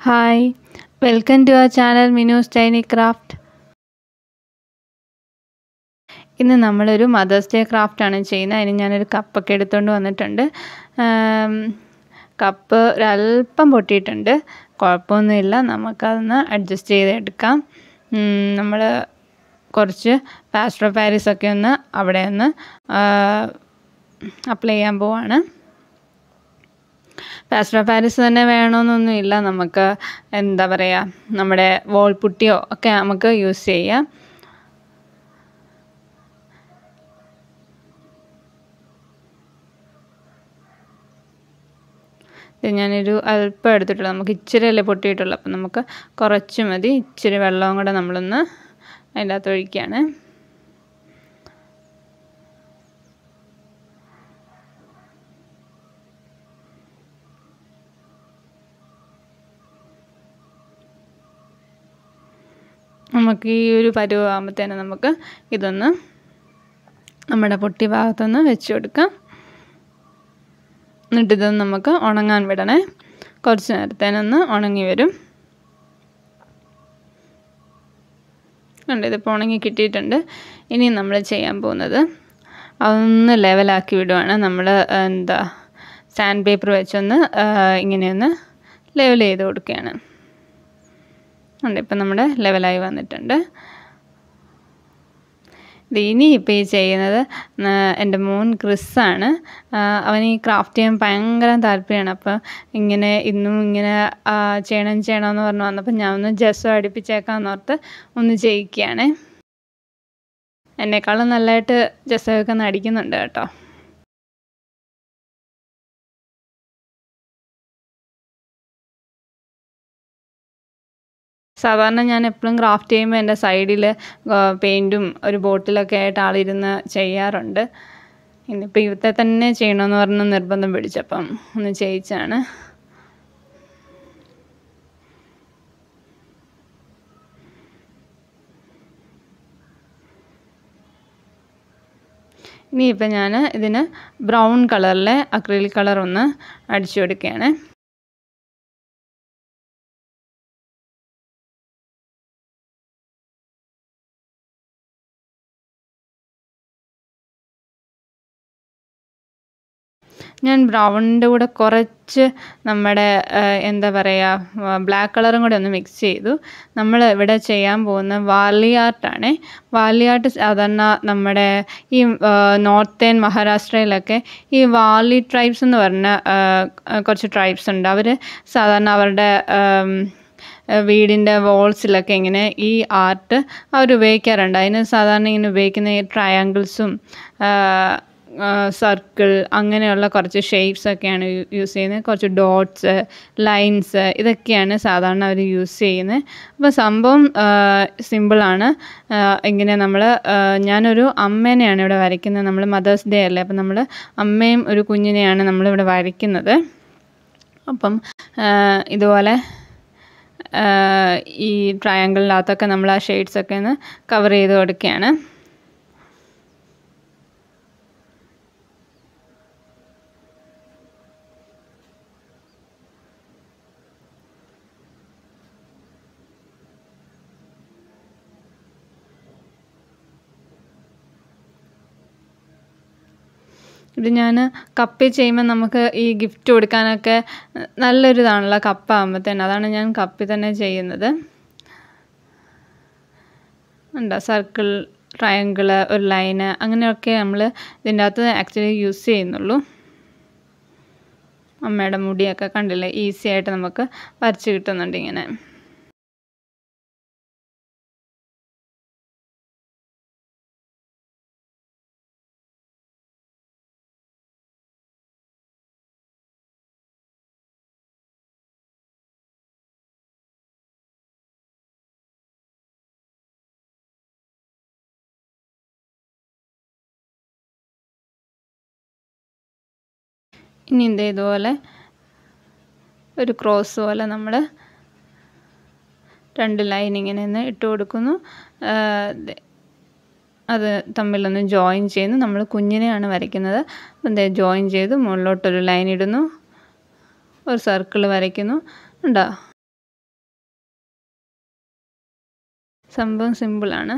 hi welcome to our channel Minu's tiny craft ഇന്ന് നമ്മളൊരു mothers day ക്രാഫ്റ്റാണ് ചെയ്യുന്നത് അതിന് ഞാനൊരു കപ്പൊക്കെ എടുത്തുകൊണ്ട് വന്നിട്ടുണ്ട് കപ്പ് ഒരല്പം പൊട്ടിയിട്ടുണ്ട് കുഴപ്പമൊന്നുമില്ല നമുക്കതൊന്ന് അഡ്ജസ്റ്റ് ചെയ്തെടുക്കാം നമ്മൾ കുറച്ച് പാസ്റ്റർ പാരീസ് ഒക്കെ ഒന്ന് അവിടെ ഒന്ന് അപ്ലൈ ചെയ്യാൻ പോവാണ് പാസ്റ്റർ പാരീസ് തന്നെ വേണമെന്നൊന്നുമില്ല നമുക്ക് എന്താ പറയുക നമ്മുടെ വോൾ പുട്ടിയോ ഒക്കെ നമുക്ക് യൂസ് ചെയ്യാം ഇത് ഞാനൊരു അല്പം എടുത്തിട്ടുള്ളൂ നമുക്ക് ഇച്ചിരി അല്ലേ പൊട്ടിയിട്ടുള്ളൂ അപ്പം നമുക്ക് കുറച്ച് മതി ഇച്ചിരി വെള്ളവും കൂടെ നമ്മളൊന്ന് അതിൻ്റെ അകത്ത് ഒഴിക്കുകയാണ് നമുക്ക് ഈ ഒരു പരുവാകുമ്പോഴത്തേനും നമുക്ക് ഇതൊന്ന് നമ്മുടെ പൊട്ടി ഭാഗത്തൊന്ന് വെച്ച് കൊടുക്കാം എന്നിട്ട് ഇതൊന്ന് നമുക്ക് ഉണങ്ങാൻ വിടണേ കുറച്ച് നേരത്തേനൊന്ന് ഉണങ്ങി വരും കണ്ട് ഇതിപ്പോൾ ഉണങ്ങി കിട്ടിയിട്ടുണ്ട് ഇനി നമ്മൾ ചെയ്യാൻ പോകുന്നത് അതൊന്ന് ലെവലാക്കി വിടുവാണ് നമ്മൾ എന്താ സാൻഡ് പേപ്പർ വെച്ചൊന്ന് ഇങ്ങനെയൊന്ന് ലെവൽ ചെയ്ത് കൊടുക്കുകയാണ് ഉണ്ട് ഇപ്പം നമ്മുടെ ലെവലായി വന്നിട്ടുണ്ട് ഇത് ഇനി ഇപ്പോൾ ഈ ചെയ്യുന്നത് എൻ്റെ മോൻ ക്രിസ്സാണ് അവൻ ഈ ക്രാഫ്റ്റ് ചെയ്യാൻ ഭയങ്കര താല്പര്യമാണ് അപ്പോൾ ഇങ്ങനെ ഇന്നും ഇങ്ങനെ ചെയ്യണം ചെയ്യണമെന്ന് പറഞ്ഞു വന്നപ്പോൾ ഞാൻ ഒന്ന് ജസ്സോ അടുപ്പിച്ചേക്കാമെന്ന് ഓർത്ത് ഒന്ന് ചെയ്യിക്കുകയാണ് എന്നെക്കാളും നല്ലതായിട്ട് ജസ്സൊക്കെ ഒന്ന് അടിക്കുന്നുണ്ട് കേട്ടോ സാധാരണ ഞാൻ എപ്പോഴും ക്രാഫ്റ്റ് ചെയ്യുമ്പോൾ എൻ്റെ സൈഡിൽ പെയിൻറ്റും ഒരു ബോട്ടിലൊക്കെ ആയിട്ട് ആളിരുന്ന് ചെയ്യാറുണ്ട് ഇന്നിപ്പോൾ ഇവത്തെ തന്നെ ചെയ്യണമെന്ന് പറഞ്ഞ് നിർബന്ധം പിടിച്ചപ്പം ഒന്ന് ചെയ്യിച്ചാണ് ഇനിയിപ്പോൾ ഞാൻ ഇതിന് ബ്രൗൺ കളറിലെ അക്രിലിക് കളർ ഒന്ന് അടിച്ചു കൊടുക്കുകയാണ് ഞാൻ ബ്രൗണിൻ്റെ കൂടെ കുറച്ച് നമ്മുടെ എന്താ പറയുക ബ്ലാക്ക് കളറും കൂടെ ഒന്ന് മിക്സ് ചെയ്തു നമ്മൾ ഇവിടെ ചെയ്യാൻ പോകുന്ന വാർലി ആർട്ടാണ് വാർലി ആർട്ട് സാധാരണ നമ്മുടെ ഈ നോർത്തേൺ മഹാരാഷ്ട്രയിലൊക്കെ ഈ വാർലി ട്രൈബ്സ് എന്ന് പറഞ്ഞ കുറച്ച് ട്രൈബ്സ് ഉണ്ട് അവർ സാധാരണ അവരുടെ വീടിൻ്റെ വോൾസിലൊക്കെ ഇങ്ങനെ ഈ ആർട്ട് അവർ ഉപയോഗിക്കാറുണ്ട് അതിന് സാധാരണ ഇങ്ങനെ ഉപയോഗിക്കുന്ന ഈ ട്രയാങ്കിൾസും സർക്കിൾ അങ്ങനെയുള്ള കുറച്ച് ഷേപ്സ് ഒക്കെയാണ് യൂസ് ചെയ്യുന്നത് കുറച്ച് ഡോട്ട്സ് ലൈൻസ് ഇതൊക്കെയാണ് സാധാരണ അവർ യൂസ് ചെയ്യുന്നത് അപ്പോൾ സംഭവം സിമ്പിളാണ് ഇങ്ങനെ നമ്മൾ ഞാനൊരു അമ്മേനെയാണ് ഇവിടെ വരയ്ക്കുന്നത് നമ്മൾ മദേഴ്സ് ഡേ അല്ലേ അപ്പം നമ്മൾ അമ്മയും ഒരു കുഞ്ഞിനെയാണ് നമ്മളിവിടെ വരയ്ക്കുന്നത് അപ്പം ഇതുപോലെ ഈ ട്രയാങ്കിളിനകത്തൊക്കെ നമ്മൾ ആ ഷെയ്ഡ്സൊക്കെ ഒന്ന് കവർ ചെയ്ത് കൊടുക്കുകയാണ് ഇത് ഞാൻ കപ്പിൽ ചെയ്യുമ്പോൾ നമുക്ക് ഈ ഗിഫ്റ്റ് കൊടുക്കാനൊക്കെ നല്ലൊരു ഇതാണല്ലോ കപ്പാകുമ്പോഴത്തേന് അതാണ് ഞാൻ കപ്പിൽ തന്നെ ചെയ്യുന്നത് ഉണ്ടോ സർക്കിൾ ട്രയാങ്കിൾ ഒരു ലൈന് അങ്ങനെയൊക്കെ നമ്മൾ ഇതിൻ്റെ അകത്ത് ആക്ച്വലി യൂസ് ചെയ്യുന്നുള്ളൂ അമ്മയുടെ മുടിയൊക്കെ കണ്ടില്ലേ ഈസി ആയിട്ട് നമുക്ക് വരച്ച് കിട്ടുന്നുണ്ട് ഇങ്ങനെ ഇനി എന്ത് ഇതുപോലെ ഒരു ക്രോസ് പോലെ നമ്മൾ രണ്ട് ലൈൻ ഇങ്ങനെ ഒന്ന് ഇട്ട് കൊടുക്കുന്നു അത് തമ്മിലൊന്ന് ജോയിൻ ചെയ്യുന്നു നമ്മൾ കുഞ്ഞിനെയാണ് വരയ്ക്കുന്നത് അപ്പം ജോയിൻ ചെയ്ത് മുകളിലോട്ടൊരു ലൈൻ ഇടുന്നു ഒരു സർക്കിൾ വരയ്ക്കുന്നു ഉണ്ടോ സംഭവം സിമ്പിളാണ്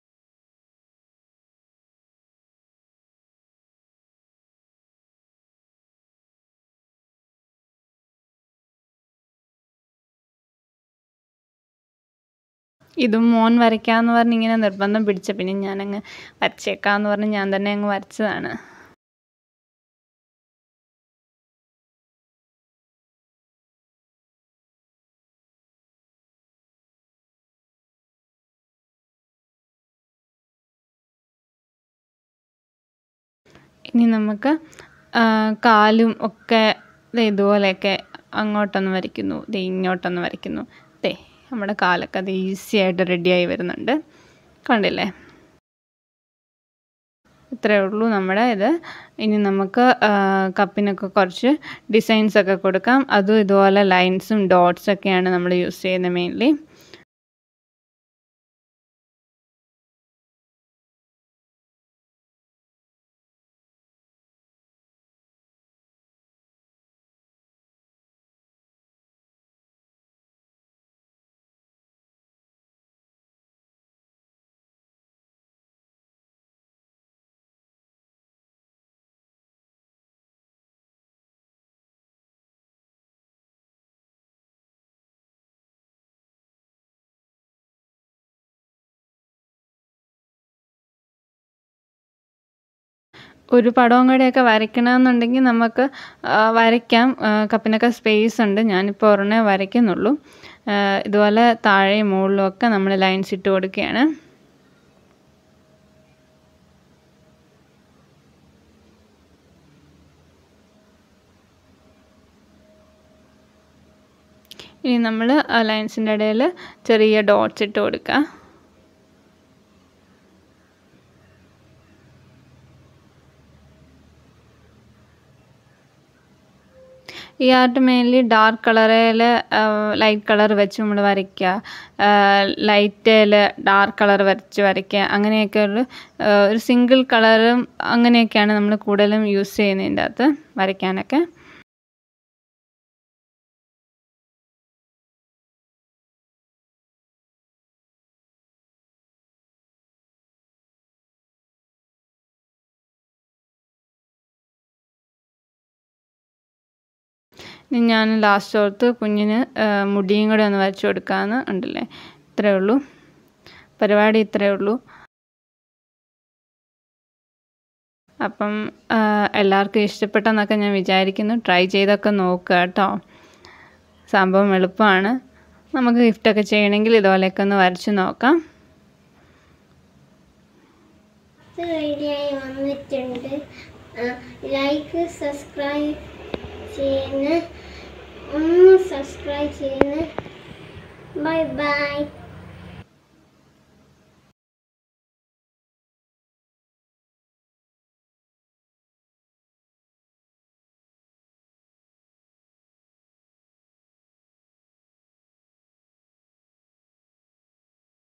ഇതും മോൻ വരയ്ക്കാമെന്ന് പറഞ്ഞ് ഇങ്ങനെ നിർബന്ധം പിടിച്ച പിന്നെ ഞാനങ്ങ് വരച്ചേക്കാമെന്ന് പറഞ്ഞ് ഞാൻ തന്നെ അങ്ങ് വരച്ചതാണ് ഇനി നമുക്ക് ആ, കാലും ഒക്കെ ദേ ഇതുപോലെയൊക്കെ അങ്ങോട്ടൊന്ന് വരയ്ക്കുന്നു ദേ ഇങ്ങോട്ടൊന്ന് വരയ്ക്കുന്നു ദേ നമ്മുടെ കാലൊക്കെ അത് ഈസി ആയിട്ട് റെഡിയായി വരുന്നുണ്ട് കണ്ടില്ലേ ഇത്രയേ ഉള്ളൂ നമ്മുടെ ഇത് ഇനി നമുക്ക് ആ, കപ്പിനൊക്കെ കുറച്ച് ഡിസൈൻസ് ഒക്കെ കൊടുക്കാം അതും ഇതുപോലെ ലൈൻസും ഡോട്ട്സ് ഒക്കെയാണ് നമ്മൾ യൂസ് ചെയ്യുന്നത് മെയിൻലി ഒരു പടവും കൂടെയൊക്കെ വരയ്ക്കണമെന്നുണ്ടെങ്കിൽ നമുക്ക് ആ, വരയ്ക്കാം ആ, കപ്പിനൊക്കെ സ്പേസ് ഉണ്ട് ഞാനിപ്പോൾ ഒരെണ്ണേ വരയ്ക്കുന്നുള്ളൂ ആ, ഇതുപോലെ താഴെയും മുകളിലും ഒക്കെ നമ്മൾ ലൈൻസ് ഇട്ട് കൊടുക്കുകയാണ് ഇനി നമ്മൾ ആ ലൈൻസിൻ്റെ ഇടയിൽ ചെറിയ ഡോട്ട്സ് ഇട്ട് കൊടുക്കുക ഈ ആർട്ട് മെയിൻലി ഡാർക്ക് കളറിൽ ലൈറ്റ് കളർ വെച്ച് നമ്മൾ വരയ്ക്കുക ലൈറ്റിൽ ഡാർക്ക് കളർ വരച്ച് വരയ്ക്കുക അങ്ങനെയൊക്കെ ഒരു ആ, ഒരു സിംഗിൾ കളറും അങ്ങനെയൊക്കെയാണ് നമ്മൾ കൂടുതലും യൂസ് ചെയ്യുന്നതിൻ്റെ അകത്ത് വരയ്ക്കാനൊക്കെ ഇനി ഞാൻ ലാസ്റ്റ് ഓർത്ത് കുഞ്ഞിന് ആ, മുടിയും കൂടെ ഒന്ന് വരച്ച് കൊടുക്കാമെന്ന് ഉണ്ടല്ലേ ഇത്രയേ ഉള്ളൂ പരിപാടി ഇത്രയേ ഉള്ളൂ അപ്പം ആ, എല്ലാവർക്കും ഇഷ്ടപ്പെട്ടെന്നൊക്കെ ഞാൻ വിചാരിക്കുന്നു ട്രൈ ചെയ്തൊക്കെ നോക്കുക കേട്ടോ സംഭവം എളുപ്പമാണ് നമുക്ക് ഗിഫ്റ്റൊക്കെ ചെയ്യണമെങ്കിൽ ഇതുപോലെയൊക്കെ ഒന്ന് വരച്ച് നോക്കാം ഇത് റെഡിയായി വന്നിട്ടുണ്ട് ലൈക്ക് സബ്സ്ക്രൈബ് ചെയ്യുന്ന ഒന്ന് സബ്സ്ക്രൈബ് ചെയ്യുന്ന ബൈ ബൈ